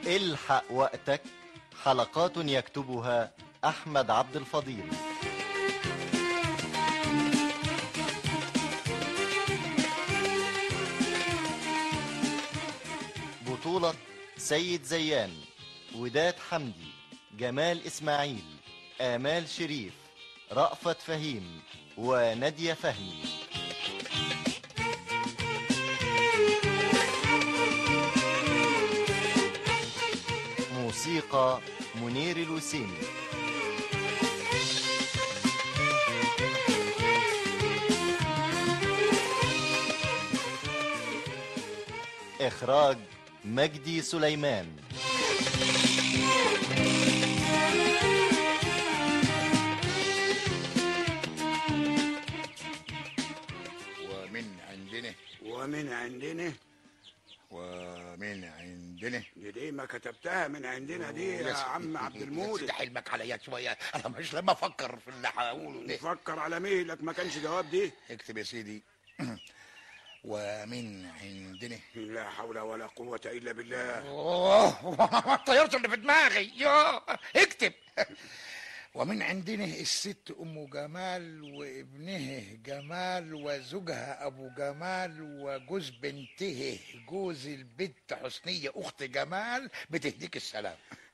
الحق وقتك حلقات يكتبها أحمد عبد الفضيل بطولة سيد زيان وداد حمدي جمال إسماعيل آمال شريف رأفت فهيم ونادية فهمي موسيقى منير الوسيمي إخراج مجدي سليمان ومن عندنا ومن عندنا ومن عندنا دي, دي ما كتبتها من عندنا دي يا عم عبد المولد فتح حلمك عليا شويه انا مش لما افكر في اللي هقوله ده نفكر على مهلك ما كانش جواب دي اكتب يا سيدي ومن عندنا لا حول ولا قوة إلا بالله اوه ما طيرت اللي في دماغي يا اكتب ومن عندنا الست ام جمال وابنه جمال وزوجها ابو جمال وجوز بنته جوز البت حسنيه اخت جمال بتهديك السلام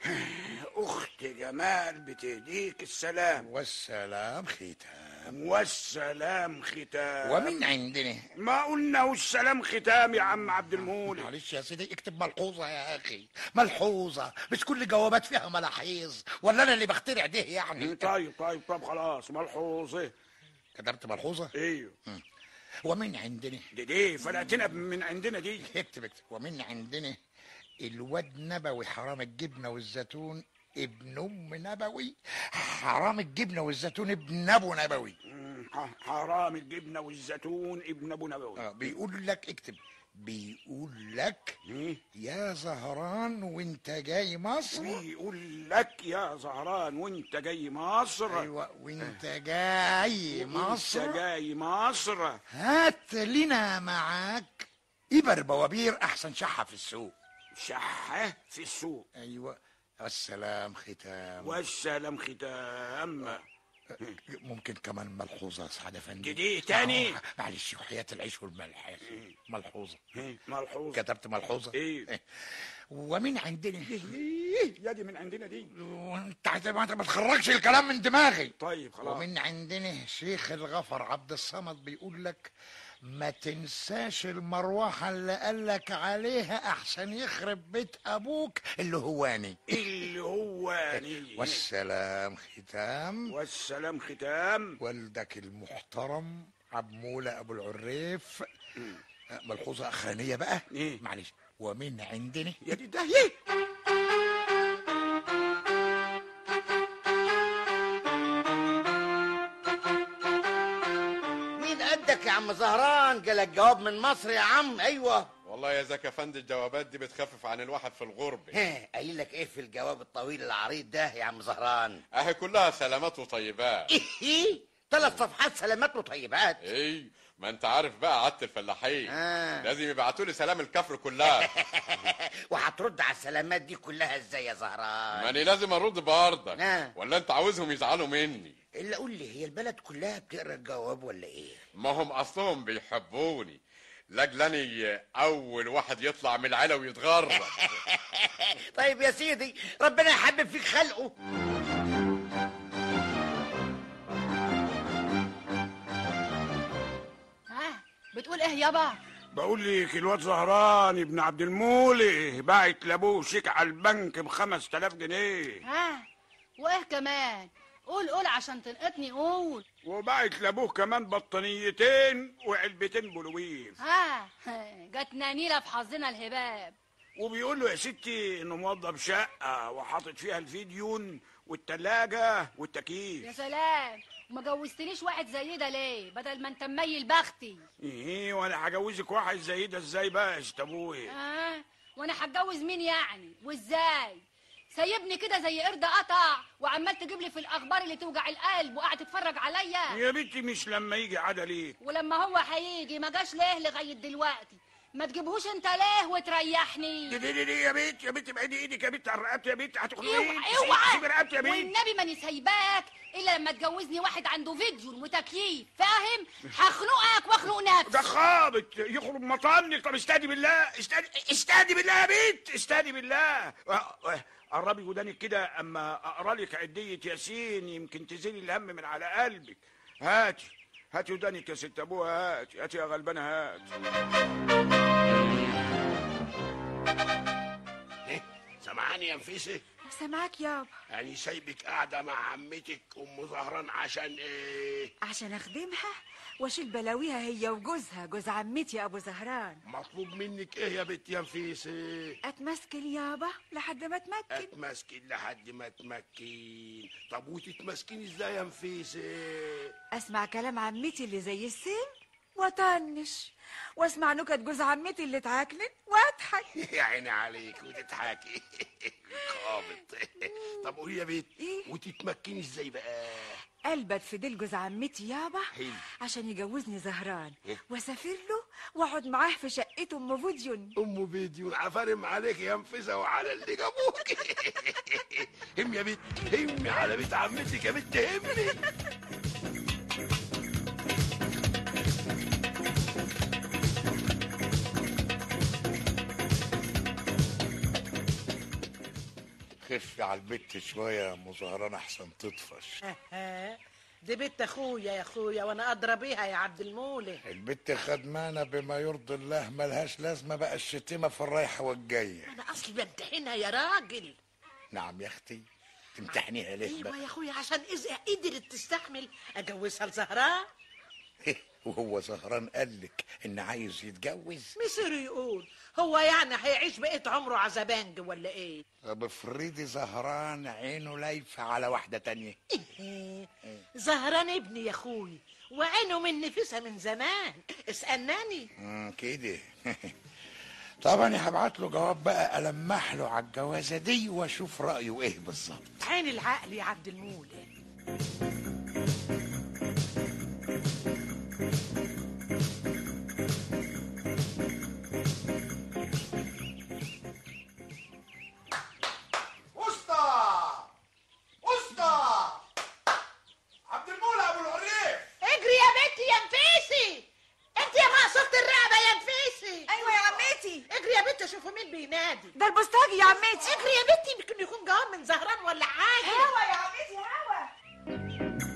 أخت جمال بتهديك السلام والسلام ختام والسلام ختام ومن عندنا ما قلنا والسلام ختام يا عم عبد المولد معلش يا سيدي اكتب ملحوظة يا أخي ملحوظة مش كل جوابات فيها ملاحيظ ولا أنا اللي بخترع ده يعني طيب طيب طب خلاص ملحوظة كتبت ملحوظة ايوه ومن عندنا دي دي فرقتنا من عندنا دي اكتب اكتب ومن عندنا الواد نبوي حرام الجبنة والزيتون ابن أم نبوي حرام الجبنة والزيتون ابن أبو نبوي مم، ح- حرام الجبنة والزيتون ابن أبو نبوي آه بيقول لك اكتب بيقول لك إيه؟ يا زهران وانت جاي مصر بيقول لك يا زهران وانت جاي مصر ايوه وانت جاي مصر وانت جاي مصر هات لنا معاك إبر بوابير أحسن شحة في السوق شحة في السوق أيوة السلام ختام والسلام ختام ممكن كمان ملحوظة يا سعد أفندي دي دي تاني؟ آه، معلش وحياة العيش والملح يا أخي ملحوظة إيه، ملحوظ كتبت ملحوظة إيه. ومن عندنا إيه، يا دي من عندنا دي وانت عت- ما ما تخرجش الكلام من دماغي طيب خلاص ومن عندنا شيخ الغفر عبد الصمد بيقول لك ما تنساش المروحة اللي قالك عليها أحسن يخرب بيت أبوك اللي هواني اللي هو ني. والسلام ختام والسلام ختام والدك المحترم عمولة أبو العريف ملحوظة أخرانية بقى إيه؟ معلش ومن عندنا يا دي ده إيه؟ مين قدك يا عم زهران جالك جواب من مصر يا عم ايوه والله يا زكي افندي الجوابات دي بتخفف عن الواحد في الغربة ها، قايل لك ايه في الجواب الطويل العريض ده يا عم زهران اهي كلها سلامات وطيبات ايه ثلاث صفحات سلامات وطيبات اي ما انت عارف بقى عادة الفلاحين آه. لازم يبعتوا لي سلام الكفر كلها وهترد على السلامات دي كلها ازاي يا زهران ماني لازم ارد برضك آه. ولا انت عاوزهم يزعلوا مني الا قول لي هي البلد كلها بتقرا الجواب ولا ايه ما هم اصلهم بيحبوني لاجلني اول واحد يطلع من العيله ويتغرب طيب يا سيدي ربنا يحبب فيك خلقه ها بتقول ايه يابا بقول لك الواد زهران ابن عبد المولي باعت لابوه شيك على البنك ب 5000 جنيه ها وايه كمان قول قول عشان تنقطني قول وباعت لابوه كمان بطانيتين وعلبتين بلوين ها جاتنا نيله في حظنا الهباب وبيقول له يا ستي انه موظف شقه وحاطط فيها الفيديون والتلاجة والتكييف يا سلام وما جوزتنيش واحد زي ده ليه بدل ما انت مميل بختي ايه وانا هجوزك واحد زي ده ازاي بقى يا ست ابويا ها وانا هتجوز مين يعني وازاي سايبني كده زي قرد قطع وعمال تجيب لي في الاخبار اللي توجع القلب وقاعد تتفرج عليا يا بنتي مش لما يجي عدا ليك ولما هو هيجي ما جاش ليه لغايه دلوقتي ما تجيبهوش انت ليه وتريحني دي دي دي, دي يا بنت يا بنت ابعدي ايدك يا بنت عن رقبتي يا بنت هتخنقيني اوعى اوعى سيبي رقبتي يا بنت والنبي ماني سايباك الا لما تجوزني واحد عنده فيديو وتكييف فاهم هخنقك واخنق ده نفسي خابط يخرج مطنك طب استهدي بالله استهدي استهدي بالله يا بنت استهدي بالله آه، آه، قربي ودانك كده اما اقرا لك عديه ياسين يمكن تزيل الهم من على قلبك هاتي هاتي ودانك يا ست ابوها هاتي هاتي يا غلبانه هاتي إيه؟ سامعاني يا نفيسه سامعاك يابا يعني سايبك قاعده مع عمتك ام زهران عشان ايه عشان اخدمها واشيل بلاويها هي وجوزها جوز عمتي ابو زهران مطلوب منك ايه يا بنت يا نفيسه اتمسكن يابا لحد ما اتمكن اتمسكن لحد ما تمكن طب وتتمسكين ازاي يا نفيسه اسمع كلام عمتي اللي زي السن واطنش واسمع نكت جوز عمتي اللي اتعكنت واضحك يا عيني عليك وتضحكي خابط طب قولي يا بنت إيه؟ وتتمكني ازاي بقى قلبت في ديل جوز عمتي يابا حلو. عشان يجوزني زهران إيه؟ واسافر له واقعد معاه في شقته ام فوديون ام فيديو عفارم عليك يا نفيسه وعلى اللي جابوك هم يا بنت همي على بيت عمتك يا بنت همي خفي على البت شويه يا ام زهران احسن تطفش دي بنت اخويا يا اخويا وانا ادرى بيها يا عبد المولي البت خدمانه بما يرضي الله ملهاش لازمه بقى الشتيمه في الرايحه والجايه انا اصلي بمتحنها يا راجل نعم يا اختي تمتحنيها ليه ايوه بقى يا اخويا عشان اذا قدرت تستحمل اجوزها لزهراء وهو زهران قالك ان عايز يتجوز مصير يقول هو يعني هيعيش بقية عمره عزبانج ولا ايه طب افرضي زهران عينه لايفه على واحده تانية زهران ابني يا اخوي وعينه من نفسها من زمان اسألناني مم، كده طبعا هبعت له جواب بقى المح له على الجوازه دي واشوف رايه ايه بالظبط عين العقل يا عبد المولي اسطى اسطى عبد المولى ابو العريف اجري يا بنتي يا نفيسي انت يا مقصوره الرقبه يا نفيسي ايوه يا عمتي اجري يا بنتي شوفوا مين بينادي ده البوسطجي يا عمتي اجري يا بنتي يمكن يكون جواب من زهران ولا حاجه هوا يا عمتي هوا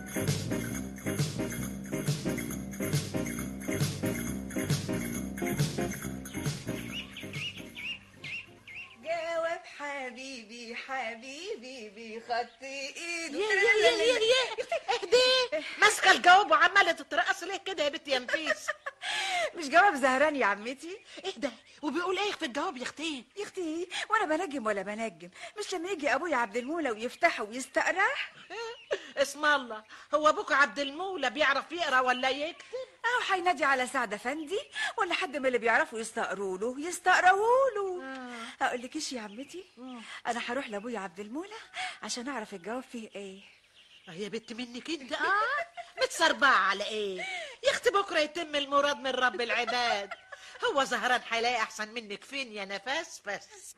جواب حبيبي حبيبي بخط ايده يا يا يا يا يا اهدي ماسكه الجواب وعماله تترقص ليه كده يا بنتي يا نفيس مش جواب زهران يا عمتي ايه ده وبيقول ايه في الجواب يا اختي يا اختي وانا بنجم ولا بنجم مش لما يجي ابويا عبد المولى ويفتحه ويستقرح اسم الله هو ابوك عبد المولى بيعرف يقرا ولا يكتب اهو هينادي على سعد افندي ولا حد من اللي بيعرفوا يستقروا له يستقروا له اقول لكيش يا عمتي انا هروح لابويا عبد المولى عشان اعرف الجواب فيه ايه اه يا بنت منك انت اه متسربعه على ايه يا اختي بكره يتم المراد من رب العباد هو زهران هيلاقي احسن منك فين يا نفس بس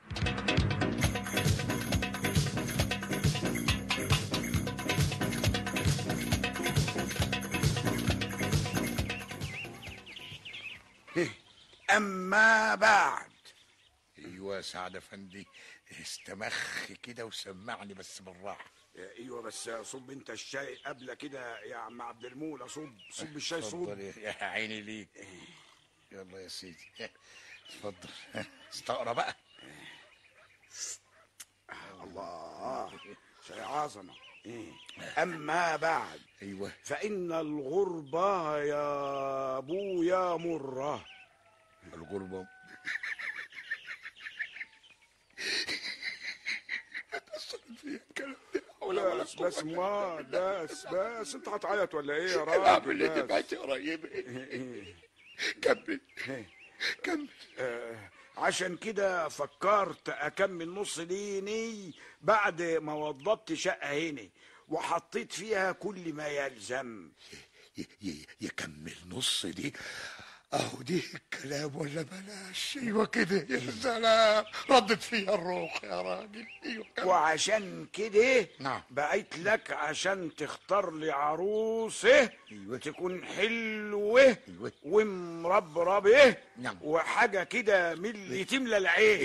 اما بعد ايوه يا سعد افندي استمخ كده وسمعني بس بالراحه ايوه بس صب انت الشاي قبل كده يا عم عبد المولى صب صب الشاي صب اتفضل يا يا عيني ليك يلا يا سيدي اتفضل استقرا بقى الله شاي عظمه إيه. اما بعد ايوه فان الغربه يا ابويا مره الغربه لا بس بس ما بس بس انت هتعيط ولا ايه يا اعمل ايه راجل بس. دمعتي قريبه إيه. كمل إيه. كمل آه، عشان كده فكرت اكمل نص ديني بعد ما وضبت شقه هنا وحطيت فيها كل ما يلزم ي- ي- يكمل نص دي اهو دي الكلام ولا بلاش ايوه كده يا سلام ردت فيها الروح يا راجل ايوه كمل. وعشان كده نعم. بقيت لك عشان تختار لي عروسه أيوة. تكون حلوه أيوة. ومربربه نعم. وحاجه كده من اللي تملى العين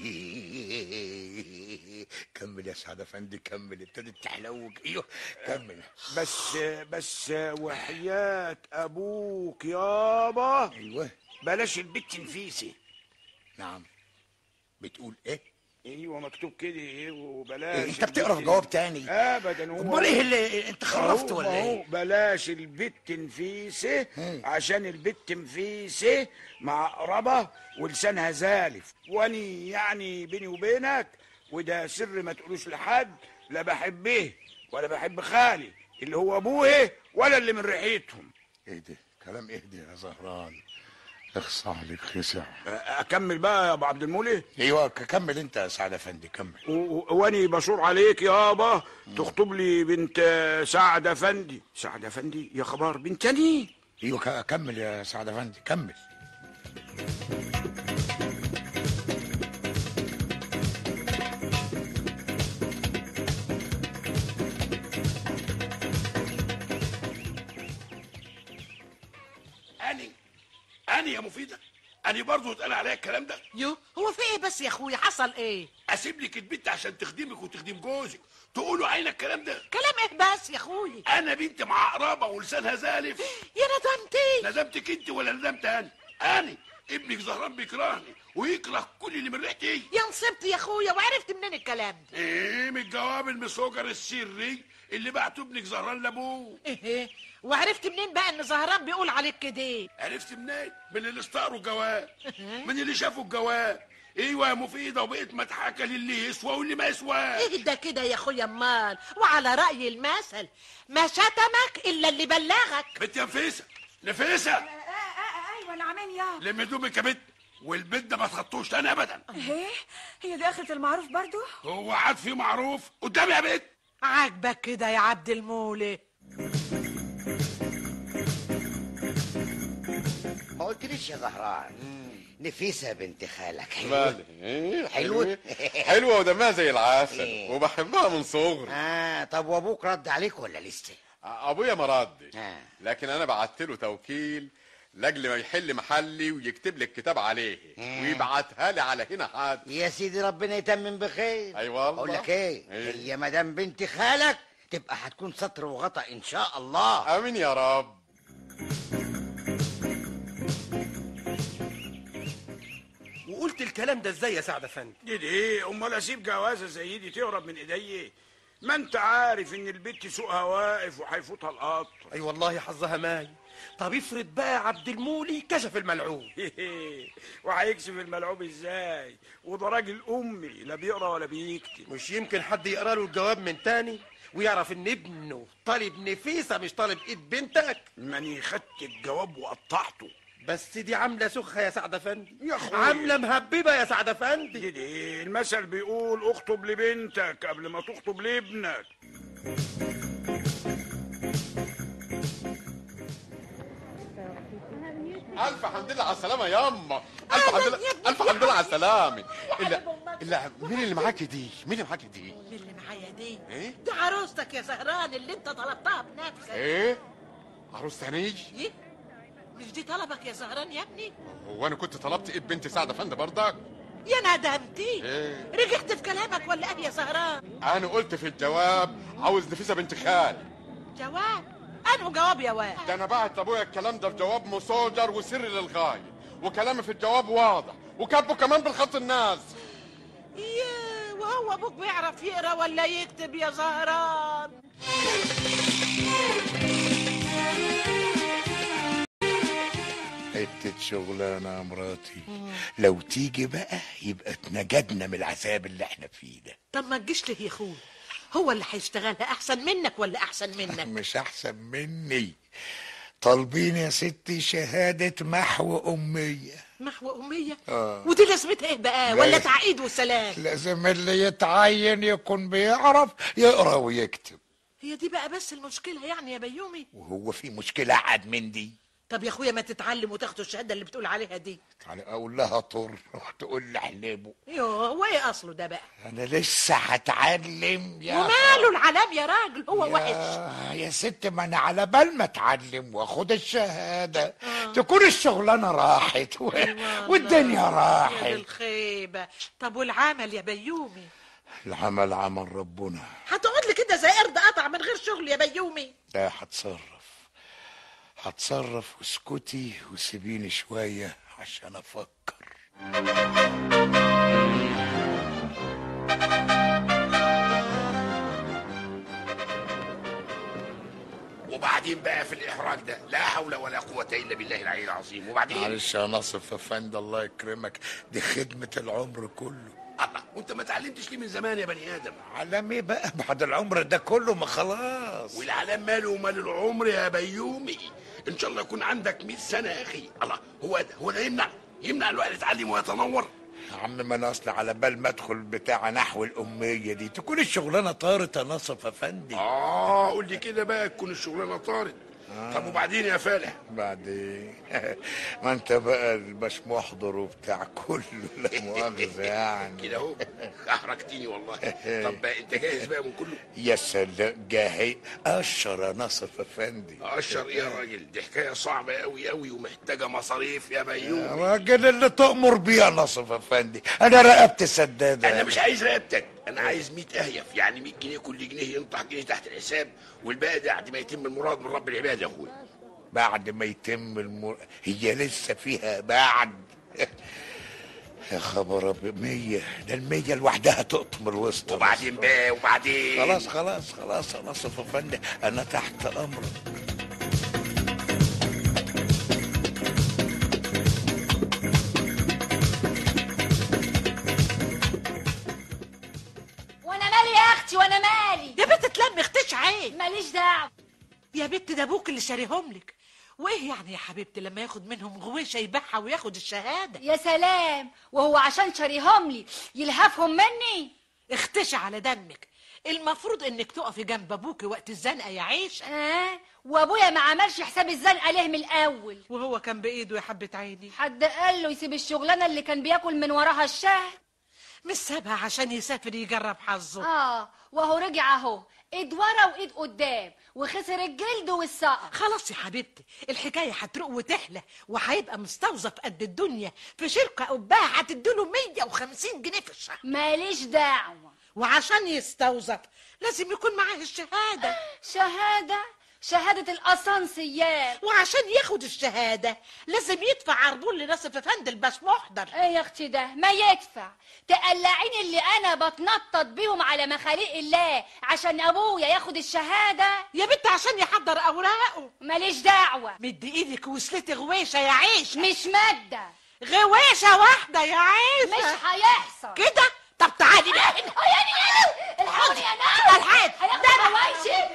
كمل يا سعد افندي كمل ابتدت تحلوك ايوه كمل بس بس وحياة ابوك يابا ايوه بلاش البت نفيسه نعم بتقول ايه ايوه مكتوب كده ايه وبلاش انت بتقرا البت- الجواب تاني ابدا هو امال ايه اللي انت خرفت أهو- ولا أهو ايه بلاش البت نفيسه مم. عشان البت نفيسه معقربة ولسانها زالف واني يعني بيني وبينك وده سر ما تقولوش لحد لا بحبه ولا بحب خالي اللي هو ابوه ولا اللي من ريحتهم ايه ده كلام ايه ده يا زهران اخصى عليك خسع اكمل بقى يا ابو عبد المولي ايوه ك- كمل انت يا سعد افندي كمل و- و- واني بشور عليك يابا تخطب لي بنت سعد افندي سعد افندي يا خبر بنتني ايوه ك- كمل يا سعد افندي كمل اني اني يا مفيده اني برضه اتقال عليا الكلام ده يو هو في ايه بس يا اخويا حصل ايه اسيب لك البنت عشان تخدمك وتخدم جوزك تقولوا عين الكلام ده كلام ايه بس يا اخويا انا بنت معقربه ولسانها زالف يا ندمتي ندمتك انت ولا ندمت انا انا ابنك زهران بيكرهني ويكره كل اللي من ريحتي يا نصبت يا اخويا وعرفت منين الكلام ده ايه من الجواب المسوجر السري اللي بعته ابنك زهران لابوه ايه وعرفت منين بقى ان زهران بيقول عليك كده عرفت منين من اللي استقروا الجواب من اللي شافوا الجواب ايوه يا مفيده وبقيت مضحكه للي يسوى واللي ما يسواش ايه ده كده يا اخويا امال وعلى راي المثل ما شتمك الا اللي بلغك بنت يا نفيسه نفيسه ايوه نعمين يا لم هدومك يا بنت والبيت ده ما تخطوش تاني ابدا ايه هي دي اخرة المعروف برضو هو عاد في معروف قدامي يا بنت عاجبك كده يا عبد المولي ما قلتليش يا زهران نفيسة بنت خالك مالي إيه، حلوة؟ حلوة حلوة ودمها زي العسل إيه. وبحبها من صغري اه طب وابوك رد عليك ولا لسه ابويا ما ردش آه. لكن انا بعت له توكيل لاجل ما يحل محلي ويكتب لي الكتاب عليه ويبعتها لي على هنا حد يا سيدي ربنا يتمم بخير أي والله. اقول لك ايه إيه. هي مدام بنت خالك تبقى هتكون سطر وغطا ان شاء الله امين يا رب وقلت الكلام ده ازاي يا سعد افندي دي دي امال اسيب جوازه زي دي تهرب من ايدي ما انت عارف ان البت سوقها واقف وهيفوتها القطر اي والله حظها ماي طب افرض بقى عبد المولي كشف الملعون وهيكشف الملعوب ازاي وده راجل امي لا بيقرا ولا بيكتب مش يمكن حد يقرا له الجواب من تاني ويعرف ان ابنه طالب نفيسه مش طالب ايد بنتك ماني خدت الجواب وقطعته بس دي عامله سخه يا سعد افندي يا أخويا. عامله مهببه يا سعد افندي دي دي المثل بيقول اخطب لبنتك قبل ما تخطب لابنك الف حمد لله على السلامه ياما الف حمد لله الف حمد لله على السلامه الا الا مين اللي معاكي دي مين اللي معاكي دي اللي معايا دي ايه دي عروستك يا زهران اللي انت طلبتها بنفسك ايه عروس ثاني ايه مش دي طلبك يا زهران يا ابني هو انا كنت طلبت ايد بنت سعد افندي برضك يا ندمتي ايه رجعت في كلامك ولا ايه يا زهران انا قلت في الجواب عاوز نفيسه بنت خال جواب انه جواب يا واد ده انا بعت لابويا الكلام ده في جواب مسوجر وسري للغايه وكلامي في الجواب واضح وكاتبه كمان بالخط الناس ياه وهو ابوك بيعرف يقرا ولا يكتب يا زهران حتة شغلانة يا مراتي لو تيجي بقى يبقى اتنجدنا من العذاب اللي احنا فيه ده طب ما تجيش ليه يا اخويا هو اللي هيشتغلها احسن منك ولا احسن منك مش احسن مني طالبين يا ستي شهادة محو أمية محو اميه آه. ودي لازمتها ايه بقى لا. ولا تعقيد وسلام لازم اللي يتعين يكون بيعرف يقرا ويكتب هي دي بقى بس المشكله يعني يا بيومي وهو في مشكلة حد من دي طب يا اخويا ما تتعلم وتاخد الشهاده اللي بتقول عليها دي تعالى اقول لها طر تقول لي حليبه يوه هو ايه اصله ده بقى انا لسه هتعلم يا وماله العلام يا راجل هو يا- وحش يا ست ما انا على بال ما اتعلم واخد الشهاده تكون الشغلانه راحت و... والدنيا يا راحت بالخيبه طب والعمل يا بيومي العمل عمل ربنا هتقعد لي كده زي قرد قطع من غير شغل يا بيومي لا هتصرف هتصرف واسكتي وسيبيني شويه عشان افكر وبعدين بقى في الاحراج ده لا حول ولا قوه الا بالله العلي العظيم وبعدين معلش يا ناصف افندي الله يكرمك دي خدمه العمر كله الله وانت ما اتعلمتش ليه من زمان يا بني ادم علام ايه بقى بعد العمر ده كله ما خلاص والعلام ماله ومال العمر يا بيومي ان شاء الله يكون عندك 100 سنه يا اخي الله هو ده هو ده يمنع يمنع الواحد يتعلم ويتنور يا عم ما انا اصل على بال ما ادخل بتاع نحو الاميه دي تكون الشغلانه طارت يا ناصف افندي اه قول لي كده بقى تكون الشغلانه طارت طب وبعدين يا فالح بعدين ما انت بقى الباش محضر وبتاع كله لا مؤاخذه يعني كده اهو احرجتني والله طب بقى انت جاهز بقى من كله يا سلام جاهي اشر يا ناصف افندي اشر ايه يا راجل دي حكايه صعبه قوي قوي ومحتاجه مصاريف يا يا بيومي راجل اللي تؤمر بيه يا ناصف افندي انا رقبت سداده انا مش عايز رقبتك انا عايز 100 اهيف يعني 100 جنيه كل جنيه ينطح جنيه تحت الحساب والباقي ده بعد ما يتم المراد من رب العباد يا اخويا بعد ما يتم المر... هي لسه فيها بعد يا خبر ابيض مية ده المية لوحدها تقطم الوسط وبعدين بقى وبعدين خلاص خلاص خلاص يا ناصف افندي انا تحت امرك وانا مالي يا اختي وانا مالي يا بنت تلم اختش عين ماليش دعوه يا بنت ده ابوك اللي شاريهم لك وايه يعني يا حبيبتي لما ياخد منهم غويشه يبيعها وياخد الشهاده يا سلام وهو عشان شاريهم لي يلهفهم مني اختشي على دمك المفروض انك تقفي جنب ابوكي وقت الزنقه يا عيش اه وابويا ما عملش حساب الزنقه ليه من الاول وهو كان بايده يا حبه عيني حد قال له يسيب الشغلانه اللي كان بياكل من وراها الشهر مش سابها عشان يسافر يجرب حظه اه وهو رجع اهو ايد ورا وايد قدام وخسر الجلد والسقر خلاص يا حبيبتي الحكايه هتروق وتحلى وهيبقى مستوظف قد الدنيا في شركه قبها هتديله 150 جنيه في الشهر ماليش دعوه وعشان يستوظف لازم يكون معاه الشهاده شهاده شهاده الاسانسيات وعشان ياخد الشهاده لازم يدفع عربون لناصف افندي الباش محضر ايه يا اختي ده ما يدفع تقلعين اللي انا بتنطط بيهم على مخاليق الله عشان ابويا ياخد الشهاده يا بنت عشان يحضر اوراقه ماليش دعوه مد ايدك وصلتي غويشه يا عيش مش ماده غويشه واحده يا عيش مش هيحصل كده طب تعالي بقى هنا يا نيلو الحقوني يا ناس الحقني. هياخدوا هوايشي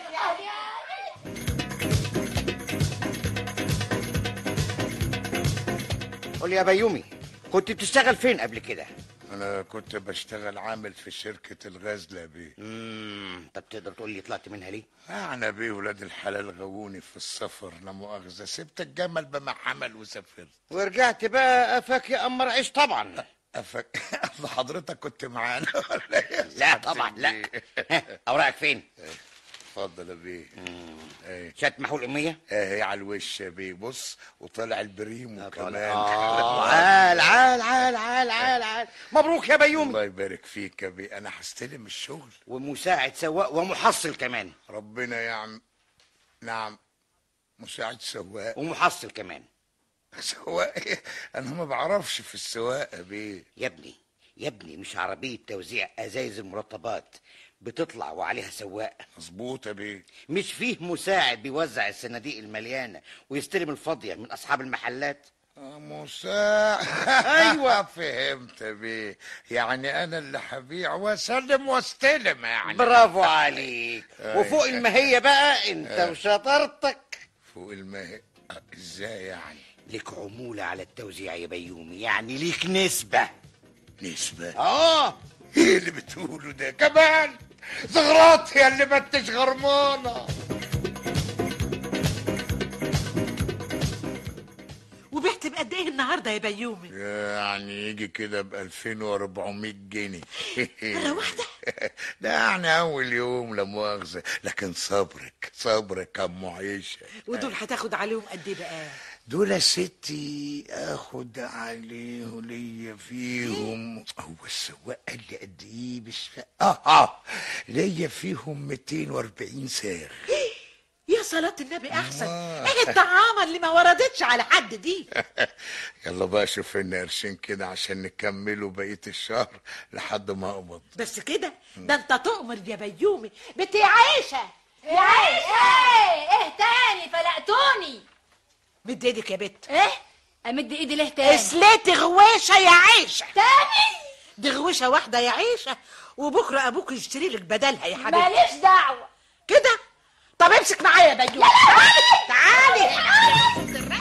قول لي يا بيومي كنت بتشتغل فين قبل كده انا كنت بشتغل عامل في شركة الغزلة بيه امم طب تقدر تقول لي طلعت منها ليه انا بيه ولاد الحلال غووني في السفر لا مؤاخذة سبت الجمل بما حمل وسافرت ورجعت بقى قفاك يا قمر عيش طبعا أفك... الله حضرتك كنت معانا ولا إيه؟ لا طبعا لا اوراقك فين اتفضل يا بيه ايه شات محول اميه اهي على الوش يا بيه بص وطلع البريمو كمان آه، عال عال عال عال عال عال مبروك يا بيومي الله يبارك فيك يا بيه انا هستلم الشغل ومساعد سواق ومحصل كمان ربنا يعم نعم مساعد سواق ومحصل كمان سواق إيه؟ انا ما بعرفش في السواقه بيه يا ابني يا ابني مش عربية توزيع أزايز المرطبات بتطلع وعليها سواق مظبوط يا بيه مش فيه مساعد بيوزع الصناديق المليانة ويستلم الفاضية من أصحاب المحلات آه، مساعد أيوة. فهمت يا بيه يعني انا اللي هبيع واسلم واستلم يعني برافو عليك أيوة. وفوق المهية بقى انت آه. وشطارتك فوق الماء آه، ازاي يعني ليك عمولة على التوزيع يا بيومي يعني ليك نسبة نسبة اه ايه اللي بتقوله ده كمان زغرات يا اللي ما انتش غرمانه النهارده يا بيومي يعني يجي كده ب 2400 جنيه مرة واحدة ده يعني أول يوم لا مؤاخذة لكن صبرك صبرك يا أم عيشة ودول هتاخد عليهم قد ايه بقى دول يا ستي اخد عليه ليا فيهم هو السواق قال لي قد ايه مش فا... اه اه ليا فيهم 240 سعر يا صلاة النبي احسن ايه الطعامة اللي ما وردتش على حد دي يلا بقى شوف لنا قرشين كده عشان نكملوا بقية الشهر لحد ما اقبض بس كده ده انت تؤمر يا بيومي بنت يا عيشة يا عيش ايه ايه تاني فلقتوني مد ايدك يا بت ايه امد ايدي ليه تاني اسلتي غويشة يا عيشة تاني دي غويشة واحدة يا عيشة وبكرة ابوك يشتري لك بدلها يا حبيبتي ماليش دعوه كده طب امسك معايا يا بيومي تعالي تعالي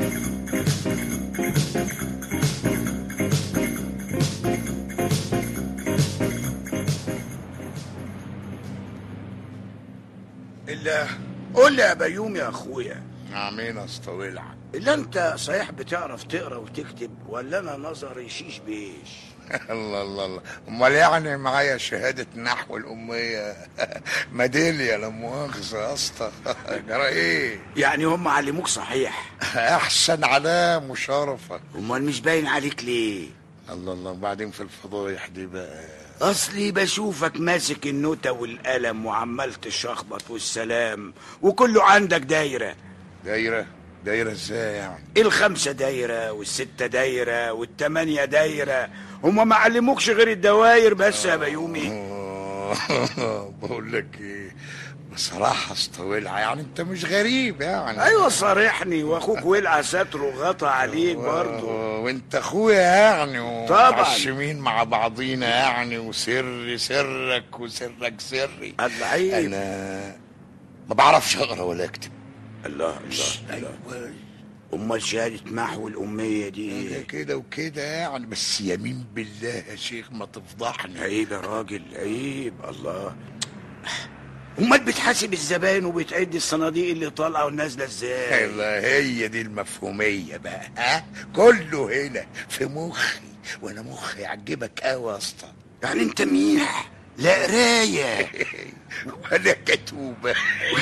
الا قول لي يا بيوم يا اخويا عاملين اسطويلع الا انت صحيح بتعرف تقرا وتكتب ولا انا نظري شيش بيش الله الله الله امال يعني معايا شهادة نحو الأمية ميدالية لا مؤاخذة يا اسطى جرى ايه؟ يعني هم علموك صحيح أحسن علام وشرفة امال مش باين عليك ليه الله الله وبعدين في الفضايح دي بقى اصلي بشوفك ماسك النوتة والقلم وعمال تشخبط والسلام وكله عندك دايرة دايرة دايرة ازاي يعني؟ الخمسة دايرة والستة دايرة والتمانية دايرة هما ما علموكش غير الدواير بس يا بيومي بقول لك ايه بصراحة اسطويلع يعني انت مش غريب يعني ايوه صارحني واخوك ولع ستره غطى عليك برضه وانت اخويا يعني طبعاً. ومعشمين مع بعضينا يعني وسري سرك وسرك سري العيب انا ما بعرفش اقرا ولا اكتب الله الله الله امال شهادة محو الأمية دي كده ايه؟ كده وكده يعني بس يمين بالله يا شيخ ما تفضحني عيب يا راجل عيب الله امال بتحاسب الزباين وبتعد الصناديق اللي طالعه ونازله ازاي الله هي دي المفهومية بقى ها كله هنا في مخي وانا مخي يعجبك قوي يا اسطى يعني انت ميح لا قرايه ولا كتوبة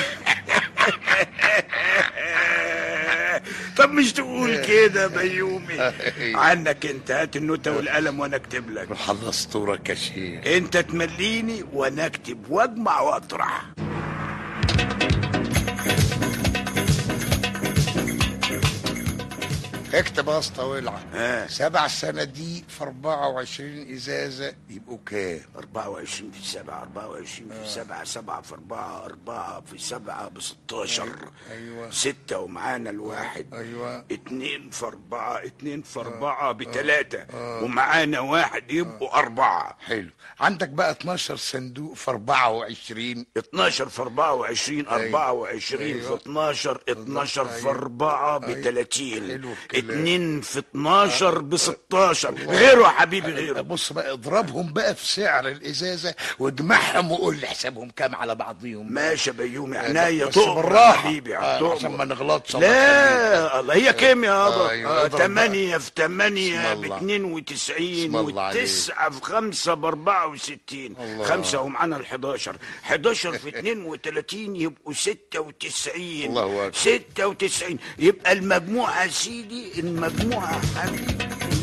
طب مش تقول كده يا بيومي عنك انت هات النوتة والقلم وانا اكتب لك خلصتورك يا شيخ انت تمليني وانا اكتب واجمع واطرح اكتب يا اسطى ولعة ها سبع صناديق في 24 ازازة يبقوا كام 24 في 7 24 في 7 7 في 4 4 في 7 ب 16 ايوه ستة ومعانا الواحد ايوه اتنين في أربعة اتنين في أربعة بتلاتة ومعانا واحد يبقوا أربعة حلو عندك بقى 12 صندوق في 24 اتناشر في أربعة وعشرين أربعة وعشرين في أيوة. اتناشر اتناشر في أيوة. أربعة أيوة. بتلاتين حلو الكلام. اتنين في اتناشر بستاشر غيره يا حبيبي غيره بص بقى اضربهم بقى في سعر الازازة واجمعهم وقول لي حسابهم كام على بعضيهم ماشي يا بيومي عناية بس تؤمر يا بالراحة حبيبي آه، تؤمر. عشان ما نغلطش الله يخليك. لا الله هي كام يا أيوة، يابا اضرب بقى. تمانية في تمانية بسم الله. باتنين وتسعين بسم الله عليك. وتسعة في خمسة باربعة وستين الله. خمسة ومعانا الحداشر حداشر في اتنين وتلاتين يبقوا ستة وتسعين الله أكبر. ستة وتسعين يبقى المجموعة يا سيدي المجموعة يا حبيبي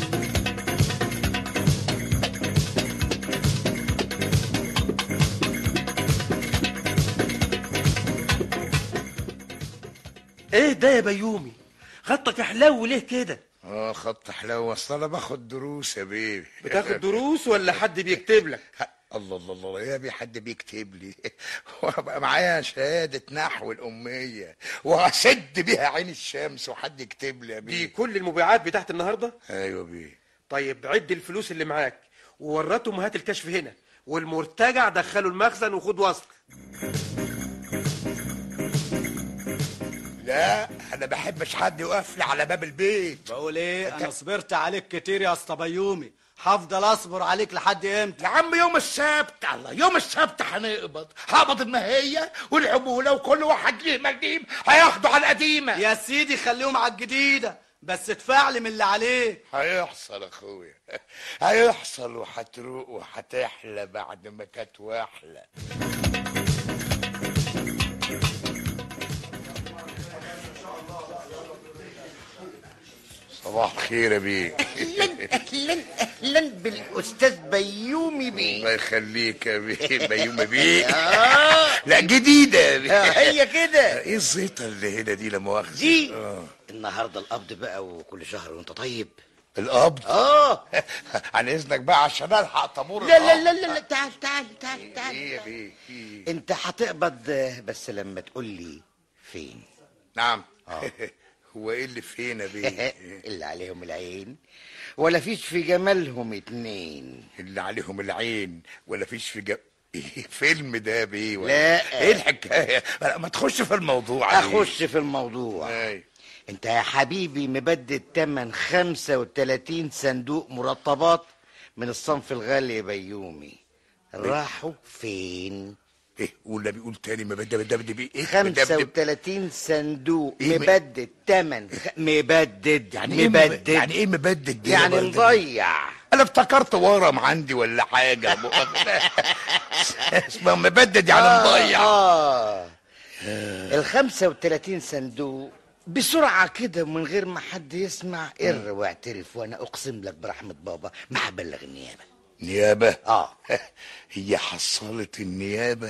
ايه ده يا بيومي خطك حلو ليه كده اه خط حلاوة اصل انا باخد دروس يا بيبي بتاخد دروس ولا حد بيكتب لك الله الله الله يا بي حد بيكتب لي وابقى معايا شهادة نحو الأمية وأسد بيها عين الشمس وحد يكتب لي يا دي بيه كل المبيعات بتاعت النهارده أيوة بيه طيب عد الفلوس اللي معاك وورطهم هات الكشف هنا والمرتجع دخله المخزن وخد وصل لا أنا بحبش حد يقف لي على باب البيت بقول ايه انا صبرت عليك كتير يا اسطى بيومي هفضل اصبر عليك لحد امتى يا عم يوم السبت الله يوم السبت هنقبض هقبض المهية والعمولة وكل واحد ليه مجيب هياخدوا على القديمة يا سيدي خليهم على الجديده بس ادفع لي من اللي عليك هيحصل اخويا هيحصل وهتروق وهتحلى بعد ما كانت واحلى صباح الخير يا بيه اهلا اهلا بالاستاذ بيومي بيه الله يخليك يا بيه بيومي بيه آه. لا جديدة يا بيه آه، هي كده. ايه الزيطة اللي هنا دي لا مؤاخذة دي آه. النهارده القبض بقى وكل شهر وانت طيب القبض اه عن اذنك بقى عشان الحق طابور لا لا القبض. لا لا, لا تعال تعال تعال تعال ايه يا بيه إيه؟ انت هتقبض آه، بس لما تقول لي فين نعم آه. هو ايه اللي فين يا بيه اللي عليهم العين ولا فيش في جمالهم اتنين اللي عليهم العين ولا فيش في جو... ايه فيلم ده يا بيه ولا- لا. ايه الحكايه ما ما تخش في الموضوع يا بيه. اخش في الموضوع أي. انت يا حبيبي مبدد تمن 35 صندوق مرطبات من الصنف الغالي يا بيومي راحوا فين ايه قول بيقول تاني مبدد مبدد بيه ايه مبدد 35 صندوق إيه م- مبدد تمن خ... مبدد يعني ايه مبدد مبدد يعني ايه مبدد دي يا يعني بلد؟ مضيع انا افتكرت ورم عندي ولا حاجه اسمه مبدد يعني مضيع اه ال 35 صندوق بسرعة كده من غير ما حد يسمع قر واعترف وانا اقسم لك برحمة بابا ما هبلغ النيابة نيابه اه هي حصلت النيابه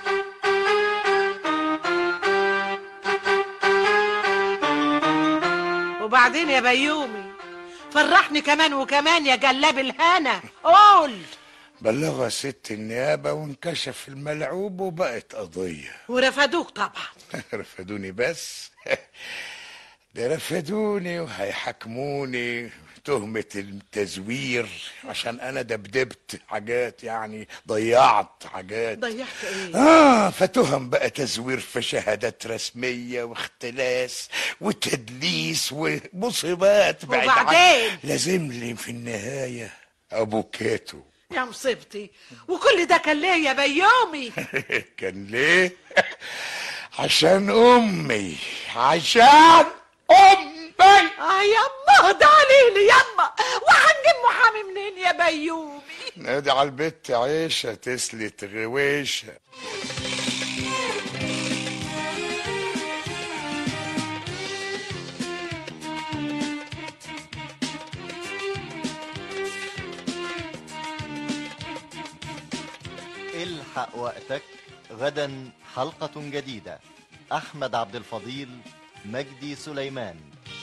وبعدين يا بيومي فرحني كمان وكمان يا جلاب الهنا قول بلغها ست النيابه وانكشف الملعوب وبقت قضيه ورفدوك طبعا رفدوني بس ده رفدوني وهيحاكموني تهمة التزوير عشان أنا دبدبت حاجات يعني ضيعت حاجات ضيعت ايه آه فتهم بقى تزوير في شهادات رسمية واختلاس وتدليس ومصيبات بعد عن- وبعدين؟ لازم لي في النهاية أبوكاتو يا مصيبتي وكل ده كان ليه يا بيومي كان ليه؟ عشان أمي عشان أمي اه يما ده عليلي يما وهنجيب محامي منين يا بيومي نادي على البت عيشة تسلت غويشة الحق وقتك غدا حلقة جديدة أحمد عبد الفضيل مجدي سليمان